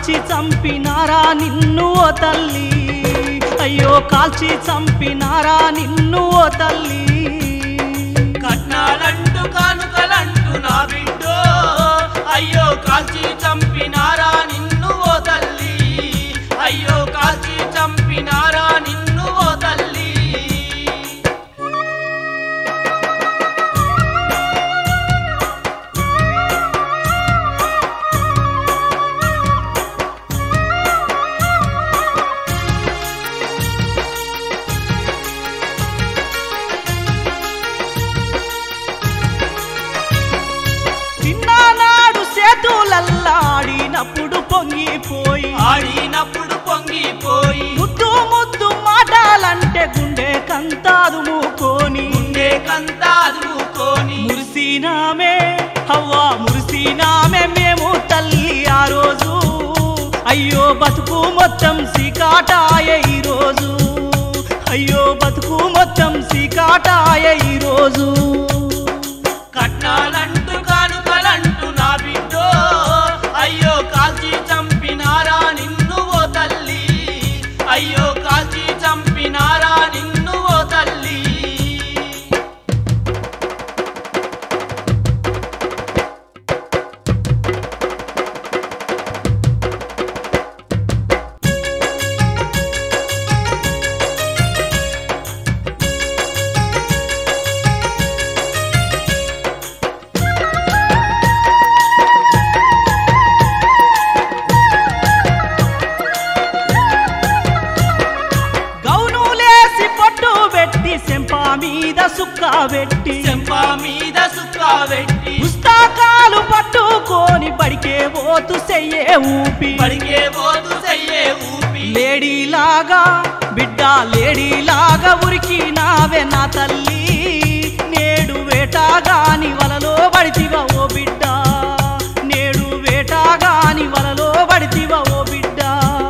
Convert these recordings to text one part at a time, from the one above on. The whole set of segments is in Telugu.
కాల్చి చంపినారా నిన్ను ఓ తల్లి అయ్యో కాల్చి చంపినారా నిన్ను ఓ తల్లి కట్నాలంటూ కానుకలంటూ నా బిడ్డో అయ్యో కాల్చి చంపినారా నిన్ను ఓ తల్లి అయ్యో కాల్చి చంపినారా నిన్ను ఓ తల్లి చిన్ననాడు చేతులల్లాడినప్పుడు పొంగిపోయి ఆడినప్పుడు పొంగిపోయి ముద్దు ముద్దు మాటాలంటే గుండె కంతాదు మూకొని గుండె కంతాదుకోని మురిసినామే హవ్వా మురిసినామే మేము తల్లి ఆ రోజు అయ్యో బతుకు మొత్తం సీకాటాయ ఈ రోజు అయ్యో బతుకు మొత్తం సీకాటాయ ఈ రోజు కట్నాలంటూ కానుకలంటూ నా బిడ్డో అయ్యో కాల్చి చంపినారా నిన్ను ఓ తల్లి అయ్యో కాల్చి చంపినారా నిన్ను ఓ తల్లి గౌనులేసి పట్టు పెట్టి సెంపా మీద సుక్క పెట్టి చెంప మీద సుక్క పెట్టి పుస్తకాలు పట్టుకొని బడికే పోతు చెయ్యే ఊపి పడిగే పోతు చెయ్యే ఊపి లేడీలాగా బిడ్డ లేడీలాగా ఉరికి నావే నా తల్లి నేడు వేటాగాని వలలో పడితివ ఓ బిడ్డ నేడు వేటాగాని వలలో పడితివ ఓ బిడ్డ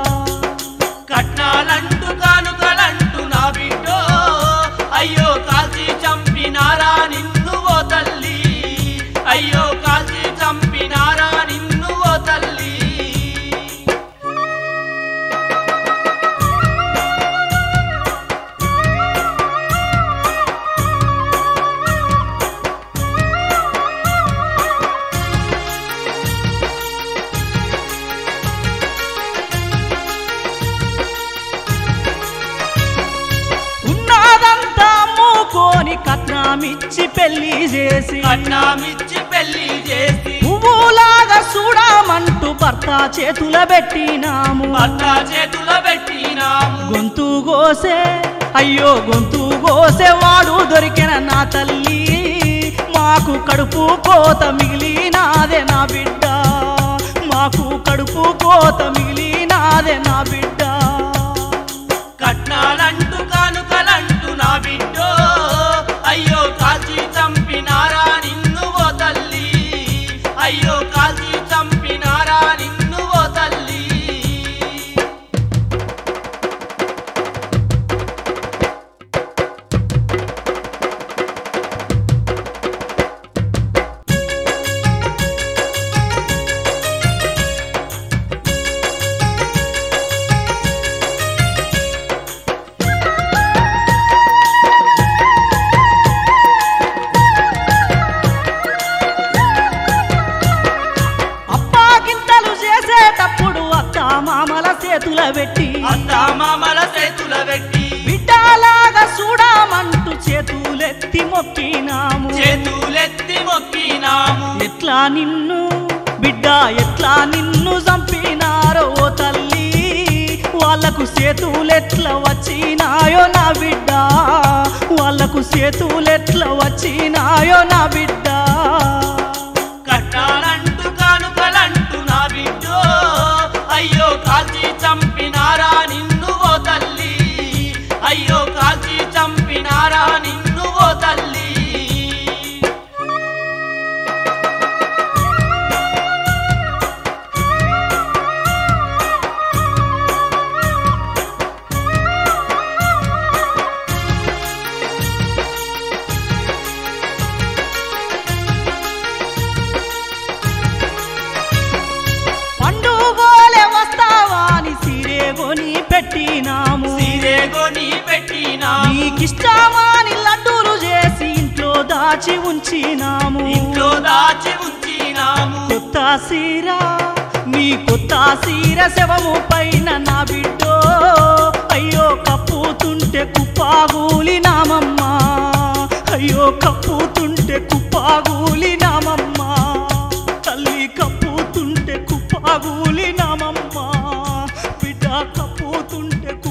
కట్నాలంటూ కానుకలంటూ నా బిడ్డో అయ్యో కాల్చి చంపినారా నిన్ను ఓ తల్లి అయ్యో కాల్చి చంపినారా నిన్ను ఓ తల్లి ఉన్నదంతా అమ్ముకొని కట్నమిచ్చి పెళ్లి చేసి కట్నామిచ్చి పెళ్లి చేసి పువ్వులాగా చూడమంటూ భర్త చేతుల పెట్టినాము భర్త చేతుల పెట్టినాము గొంతు గోసే అయ్యో గొంతు గోసే వాడు దొరికిన నా తల్లి మాకు కడుపు కోత మిగిలినాదే నా బిడ్డ మాకు కడుపు కోత మిగిలినాదే నా బిడ్డ కట్నాలంటూ కానుకలంటూ నా బిడ్డో అయ్యో కాల్చి చంపినారా నిన్ను ఓ తల్లి అయ్యో కాల్చి చంపినారా నిన్ను ఓ తల్లి అప్పాగింతలు చేసేటప్పుడు అత్త మామల చేతుల పెట్టి అత్త మామల చేతుల పెట్టి బిడ్డలాగా చూడమంటూ చేతులెత్తి మొక్కినాము చేతులెత్తి మొక్కినాము ఎట్లా నిన్ను బిడ్డ ఎట్లా నిన్ను చంపినారో ఓ తల్లి వాళ్ళకు చేతులెట్లా వచ్చినాయో నా బిడ్డ వాళ్ళకు చేతులెట్లా వచ్చినాయో నా బిడ్డ కట్టాలంటూ కానుకలంటూ నా బిడ్డో అయ్యో కాల్చి చంపినారా నిన్ను ఓ తల్లి అయ్యో కాల్చి చంపినారా నిన్ను ఓ తల్లి నీకిష్టమాని లడ్డూలు చేసి ఇంట్లో దాచి ఉంచినాము ఇంట్లో దాచి ఉంచినాము కొత్త సీర నీ కొత్త సీర శవము పైన నా బిడ్డో అయ్యో కప్పుతుంటే కుప్పాగూలి నామమ్మా అయ్యో కప్పుతుంటే కుప్పాగూలి నామమ్మా తల్లి కప్పుతుంటే కుప్పాగూలి నామమ్మా బిడ్డ కప్పుతుంటే